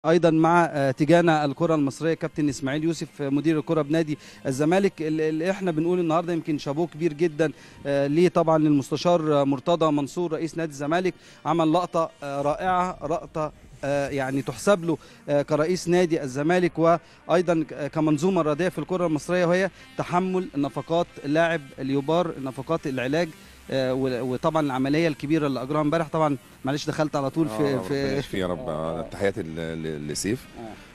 ايضا مع آه، تجانا الكره المصريه كابتن اسماعيل يوسف آه، مدير الكره بنادي الزمالك اللي احنا بنقول النهارده يمكن شابوه كبير جدا آه، ليه طبعا للمستشار آه، مرتضى منصور رئيس نادي الزمالك عمل لقطه آه، رائعه لقطه آه، يعني تحسب له آه، كرئيس نادي الزمالك وايضا ك- كمنظومه رياضيه في الكره المصريه وهي تحمل نفقات اللاعب اليوبار نفقات العلاج آه، و- وطبعا العمليه الكبيره اللي اجراها امبارح طبعا معلش دخلت على طول في آه، ربنا في يشفيه يا رب آه، تحياتي ل- ل- لسيف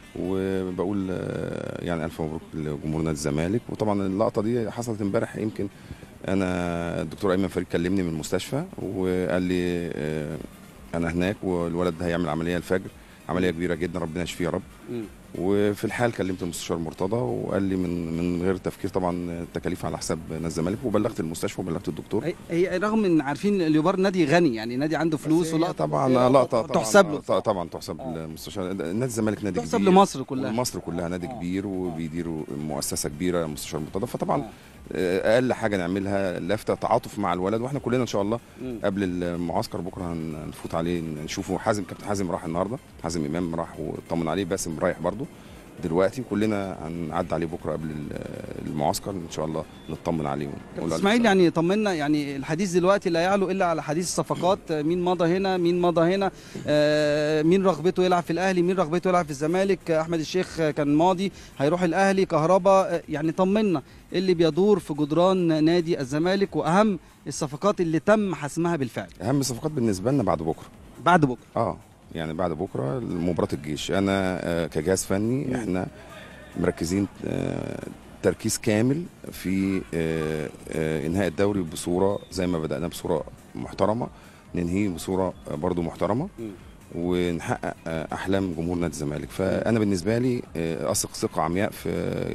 وبقول آه، يعني الف مبروك لجمهور نادي الزمالك وطبعا اللقطه دي حصلت امبارح يمكن انا الدكتور ايمن فريد كلمني من المستشفى وقال لي آه، انا هناك والولد ده هيعمل عمليه الفجر عمليه كبيره جدا ربنا يشفيه يا رب مم. وفي الحال كلمت المستشار مرتضى وقال لي من من غير تفكير طبعا التكاليف على حساب نادي الزمالك وبلغت المستشفى وبلغت الدكتور هي- هي رغم ان عارفين اليوبار نادي غني يعني نادي عنده فلوس بس ولا هي طبعا لقطه طبعا تحسب له ط- طبعا تحسب آه. للمستشار نادي الزمالك نادي تحسب كبير لمصر كلها مصر كلها نادي آه. كبير وبيديروا مؤسسه كبيره مستشار مرتضى فطبعا آه. آه، اقل حاجه نعملها لافته تعاطف مع الولد واحنا كلنا ان شاء الله مم. قبل المعسكر بكره هن- هنفوت عليه نشوفه حازم كابتن حازم راح النهارده حازم امام راح وطمن عليه باسم رايح برضه دلوقتي كلنا هنعدي عليه بكره قبل ال- المعسكر ان شاء الله نطمن عليه ونقول كابتن له اسماعيل يعني طمنا يعني الحديث دلوقتي لا يعلو الا على حديث الصفقات آه، مين مضى هنا مين مضى هنا آه، مين رغبته يلعب في الاهلي مين رغبته يلعب في الزمالك آه، احمد الشيخ آه، كان ماضي هيروح الاهلي كهربا آه، يعني طمنا إيه اللي بيدور في جدران نادي الزمالك واهم الصفقات اللي تم حسمها بالفعل اهم الصفقات بالنسبه لنا بعد بكره بعد بكره اه يعني بعد بكره مباراه الجيش انا آه، كجهاز فني مم. احنا مركزين آه، تركيز كامل في آه، آه، انهاء الدوري بصوره زي ما بدانا بصوره محترمه ننهيه بصوره آه، برضو محترمه مم. ونحقق آه، احلام جمهور نادي الزمالك فانا بالنسبه لي آه، اثق ثقه عمياء في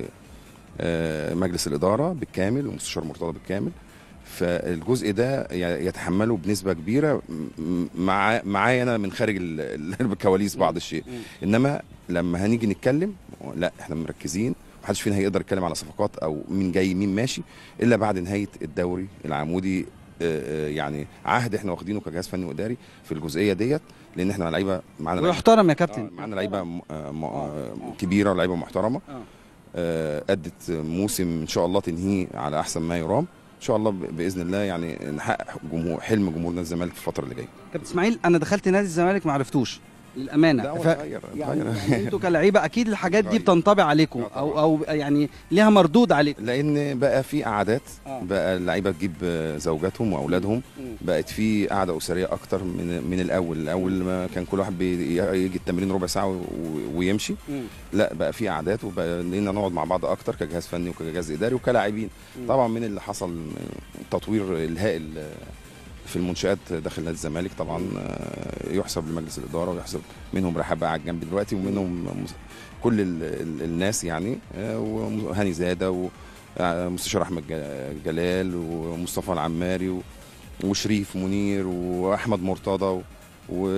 آه، مجلس الاداره بالكامل ومستشار مرتضى بالكامل فالجزء ده ي- يتحمله بنسبه كبيره م- مع معايا انا من خارج ال- ال- الكواليس بعض الشيء مم. انما لما هنيجي نتكلم لا احنا مركزين محدش فينا هيقدر يتكلم على صفقات او مين جاي مين ماشي الا بعد نهايه الدوري العمودي آه، آه، يعني عهد احنا واخدينه كجهاز فني واداري في الجزئيه ديت لان احنا لعيبه معانا لعيبه ويحترم يا آه، كابتن معانا لعيبه م- آه، م- آه، آه. كبيره لعيبه محترمه آه. آه، ادت موسم ان شاء الله تنهيه على احسن ما يرام ان شاء الله ب- باذن الله يعني نحقق جمهور حلم جمهور نادي الزمالك في الفتره اللي جايه كابتن اسماعيل انا دخلت نادي الزمالك ما عرفتوش للامانه لا هو ف... اتغير يعني, اتغير يعني انتوا كلعيبه اكيد الحاجات دي اتغير. بتنطبع عليكم آه او طبعاً. او يعني ليها مردود عليكم لان بقى في قعدات آه. بقى اللعيبه تجيب آه، زوجاتهم واولادهم بقت في قعده اسريه اكتر من من الاول الاول ما كان كل واحد بي- يجي التمرين ربع ساعه و- ويمشي لا بقى في قعدات وبقى لينا نقعد مع بعض اكتر كجهاز فني وكجهاز اداري وكلاعبين مم. طبعا من اللي حصل التطوير الهائل في المنشات داخل نادي الزمالك طبعا آه، يحسب لمجلس الاداره ويحسب منهم رحاب قاعد جنبي دلوقتي ومنهم مس- كل ال- ال- الناس يعني آه، وهاني زاده ومستشار احمد ج- جلال ومصطفى العماري و- وشريف منير واحمد مرتضى و- و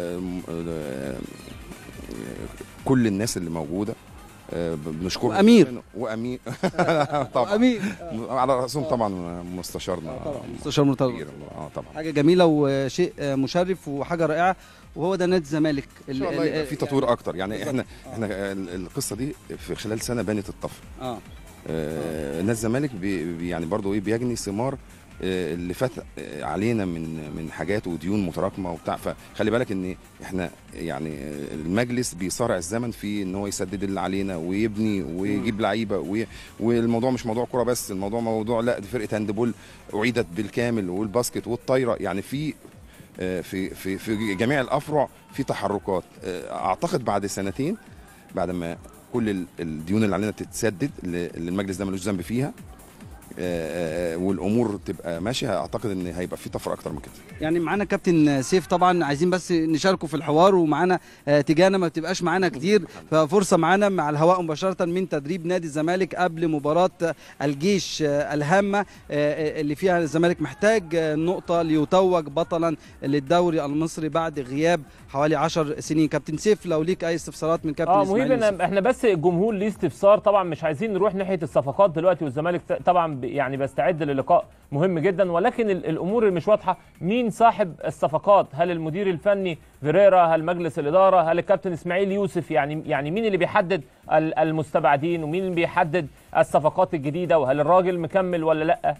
آه، كل الناس اللي موجوده آه، بنشكرهم وأمير. وامير طبعا امين على راسهم طبعا مستشارنا طبعا مستشار مرتضى كبير. اه طبعا حاجه جميله وشيء مشرف وحاجه رائعه وهو ده نادي الزمالك ان شاء الله يبقى في تطوير اكتر يعني احنا احنا ال- القصه دي في خلال سنه بنت الطفل اه آه، نادي الزمالك بي بي- يعني برضه ايه بيجني ثمار آه، اللي فات آه، علينا من من حاجات وديون متراكمه وبتاع فخلي بالك ان احنا يعني آه، المجلس بيصارع الزمن في ان هو يسدد اللي علينا ويبني ويجيب لعيبه وي- والموضوع مش موضوع كوره بس الموضوع موضوع لا دي فرقه هاندبول اعيدت بالكامل والباسكت والطايره يعني في آه، في في في جميع الافرع في تحركات آه، اعتقد بعد سنتين بعد ما كل ال- الديون اللي علينا تتسدد اللي اللي المجلس ده ملوش ذنب فيها آه، آه، والامور تبقى ماشيه اعتقد ان هيبقى في طفره اكتر من كده يعني معانا كابتن سيف طبعا عايزين بس نشاركه في الحوار ومعانا آه، تجانا ما بتبقاش معانا كتير ففرصه معانا مع الهواء مباشره من تدريب نادي الزمالك قبل مباراه الجيش آه، الهامه آه، آه، اللي فيها الزمالك محتاج آه، نقطه ليتوج بطلا للدوري المصري بعد غياب حوالي 10 سنين كابتن سيف لو ليك اي استفسارات من كابتن اه اسماعيل مهم يوسف. إن احنا بس الجمهور ليه استفسار طبعا مش عايزين نروح ناحيه الصفقات دلوقتي والزمالك ت- طبعا يعني بيستعد للقاء مهم جدا ولكن ال- الامور اللي مش واضحه مين صاحب الصفقات هل المدير الفني فيريرا هل مجلس الاداره هل الكابتن اسماعيل يوسف يعني يعني مين اللي بيحدد ال- المستبعدين ومين اللي بيحدد الصفقات الجديده وهل الراجل مكمل ولا لا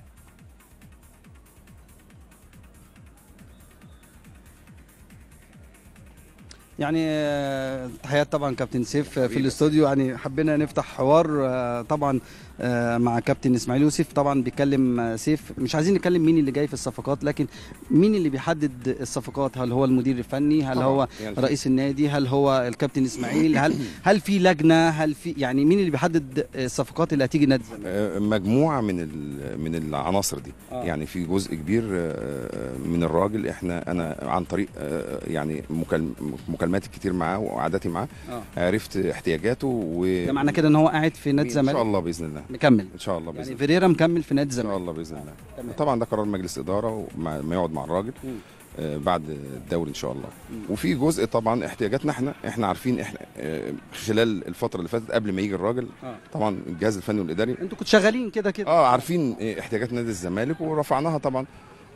يعني آه، تحيات طبعا كابتن سيف آه، في الاستوديو يعني حبينا نفتح حوار آه، طبعا آه، مع كابتن اسماعيل يوسف طبعا بيتكلم آه، سيف مش عايزين نتكلم مين اللي جاي في الصفقات لكن مين اللي بيحدد الصفقات هل هو المدير الفني هل طبعاً. هو يعني رئيس النادي هل هو الكابتن اسماعيل هل هل في لجنه هل في يعني مين اللي بيحدد الصفقات اللي هتيجي نادي الزمالك آه، مجموعه من ال- من العناصر دي آه. يعني في جزء كبير آه، من الراجل احنا انا عن طريق آه، يعني مكالم- مكالماتي كتير معاه وقعداتي معاه اه عرفت احتياجاته و ده معنى كده ان هو قاعد في نادي ان شاء الزمالك الله باذن الله مكمل ان شاء الله باذن يعني الله فيريرا مكمل في نادي ان شاء الزمالك الله باذن الله تمام. طبعا ده قرار مجلس اداره وما ما يقعد مع الراجل مم. آه، بعد الدوري ان شاء الله مم. وفي جزء طبعا احتياجاتنا احنا احنا عارفين احنا آه، خلال الفتره اللي فاتت قبل ما يجي الراجل اه طبعا الجهاز الفني والاداري انتوا كنتوا شغالين كده كده اه عارفين إيه احتياجات نادي الزمالك ورفعناها طبعا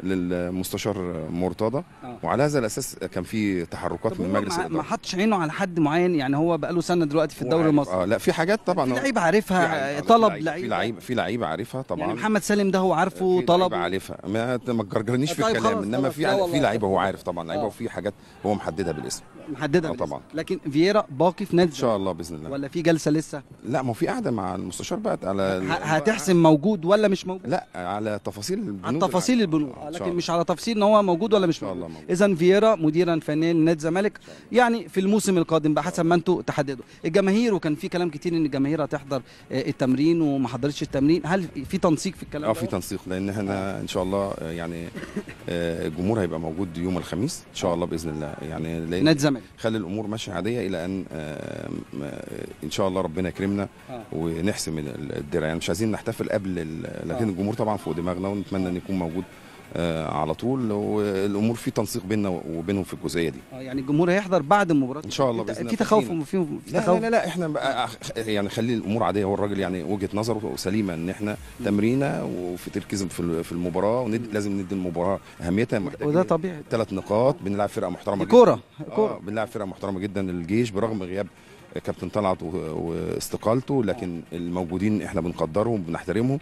للمستشار مرتضى آه. وعلى هذا الاساس كان في تحركات طب من هو مجلس ما- ما الاداره حطش عينه على حد معين يعني هو بقاله سنه دلوقتي في الدوري وعارف- المصري اه لا في حاجات طبعا في هو- لعيبه في عارفها لعيبة- طلب في لعيبه لعيبه في لعيبه عارفها طبعا يعني محمد سالم ده هو عارفه في طلب لعيبه عارفها ما ما تجرجرنيش في طيب الكلام خلاص، انما خلاص. في لا والله. في لعيبه هو عارف طبعا لعيبه آه. وفي حاجات هو محددها بالاسم محدده آه بالاسم. طبعا. لكن فييرا باقي في نادي ان شاء الله باذن الله ولا في جلسه لسه لا ما هو في قاعده مع المستشار بقى على ه- هتحسم موجود ولا مش موجود لا على تفاصيل البنود على تفاصيل البنود آه، إن شاء لكن الله. مش على تفاصيل ان هو موجود ولا مش ان شاء موجود الله موجود. اذا فييرا مديرا فنيا لنادي الزمالك يعني في الموسم القادم بقى حسب ما انتم تحددوا الجماهير وكان في كلام كتير ان الجماهير هتحضر آه، التمرين وما حضرتش التمرين هل في تنسيق في الكلام اه ده؟ في تنسيق لان احنا ان شاء الله آه، يعني آه، الجمهور هيبقى موجود يوم الخميس ان شاء الله باذن الله يعني لان نادي الزمالك خلي الامور ماشيه عاديه الى ان آه، م- آه، ان شاء الله ربنا يكرمنا آه. ونحسم ال- الدرع يعني مش عايزين نحتفل قبل ال- لكن آه. الجمهور طبعا فوق دماغنا ونتمنى ان يكون موجود آه، على طول والامور في تنسيق بيننا وبينهم في الجزئيه دي اه يعني الجمهور هيحضر بعد المباراه إن شاء الله في- بإذن في الله. تخوف فاكرين. في في لا, تخوف لا لا لا احنا بقى أخ- يعني خلي الامور عاديه هو الراجل يعني وجهه نظره سليمه ان احنا تمرينه وفي تركيز في ال- في المباراه وند لازم ندي المباراه اهميتها محتاجين وده طبيعي ثلاث نقاط بنلعب فرقه محترمه دي كوره جدا كوره آه بنلعب فرقه محترمه جدا الجيش برغم غياب كابتن طلعت و- واستقالته لكن الموجودين احنا بنقدرهم وبنحترمهم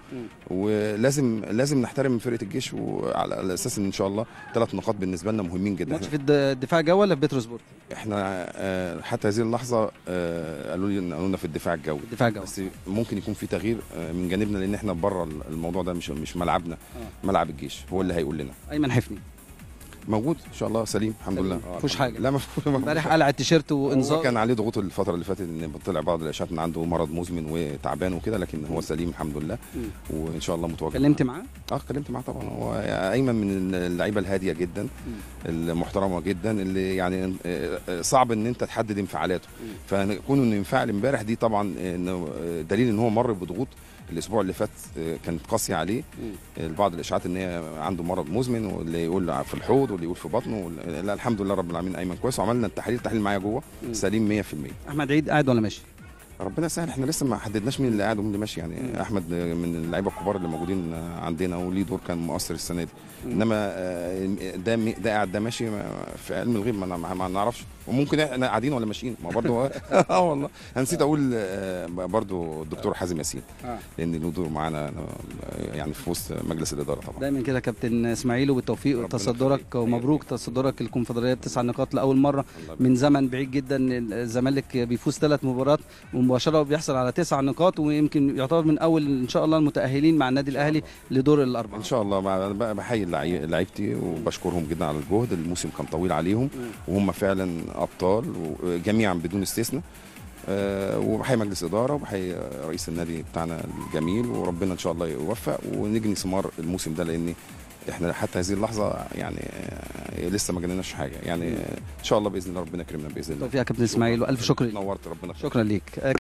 ولازم لازم نحترم فرقه الجيش وعلى على اساس ان ان شاء الله ثلاث نقاط بالنسبه لنا مهمين جدا ماتش احنا, في الد- الدفاع الجوي ولا في بتروسبورت احنا آه، حتى هذه اللحظه آه، قالوا لي قالوا لنا في الدفاع الجوي الدفاع الجوي بس ممكن يكون في تغيير آه، من جانبنا لان احنا بره الموضوع ده مش مش ملعبنا آه. ملعب الجيش هو اللي هيقول لنا ايمن حفني موجود ان شاء الله سليم الحمد سليم. لله ما آه، فيهوش الحمد حاجة. لله. لا ما فيهوش امبارح قلع التيشيرت هو وانذار كان عليه ضغوط الفترة اللي فاتت ان طلع بعض الاشاعات ان عنده مرض مزمن وتعبان وكده لكن هو سليم الحمد لله مم. وان شاء الله متواجد كلمت معاه اه اتكلمت معاه طبعا هو ايمن من اللعيبه الهاديه جدا المحترمه جدا اللي يعني آه، آه، صعب ان انت تحدد انفعالاته مم. فكون انه ينفعل امبارح دي طبعا إنه دليل ان هو مر بضغوط الاسبوع اللي فات آه، كانت قاسيه عليه بعض الاشاعات ان هي عنده مرض مزمن واللي يقول في الحوض واللي يقول في بطنه واللي- لا الحمد لله رب العالمين ايمن كويس وعملنا التحاليل التحليل معايا جوه مم. سليم 100% احمد عيد قاعد ولا ماشي ربنا يسهل احنا لسه ما حددناش مين اللي قاعد ومين اللي ماشي يعني مم. احمد من اللعيبه الكبار اللي موجودين عندنا وليه دور كان مؤثر السنه دي مم. انما آه، ده مي- ده قاعد ده ماشي ما- في علم الغيب ما ما- ما نعرفش وممكن احنا قاعدين ولا ماشيين ما برضه اه والله انا نسيت اقول آه، برضه الدكتور حازم ياسين آه. لان له دور معانا آه، يعني في وسط مجلس الاداره طبعا دايما كده كابتن اسماعيل وبالتوفيق ربنا وتصدرك يخليك. ومبروك تصدرك الكونفدراليه بتسع نقاط لاول مره الله من زمن بعيد جدا الزمالك بيفوز ثلاث مباريات ومباشره بيحصل على تسع نقاط ويمكن يعتبر من اول ان شاء الله المتاهلين مع النادي الاهلي لدور الاربعه ان شاء الله بقى- بقى بحيي اللعي- لعيبتي وبشكرهم جدا على الجهد الموسم كان طويل عليهم وهم فعلا ابطال جميعا بدون استثناء آه، وبحيي مجلس اداره وبحيي رئيس النادي بتاعنا الجميل وربنا ان شاء الله يوفق ونجني ثمار الموسم ده لان احنا حتى هذه اللحظه يعني آه، لسه ما جنناش حاجه يعني آه، ان شاء الله باذن الله ربنا يكرمنا باذن الله توفيق يا كابتن اسماعيل والف شكر ليك نورت ربنا يخليك. شكرا ليك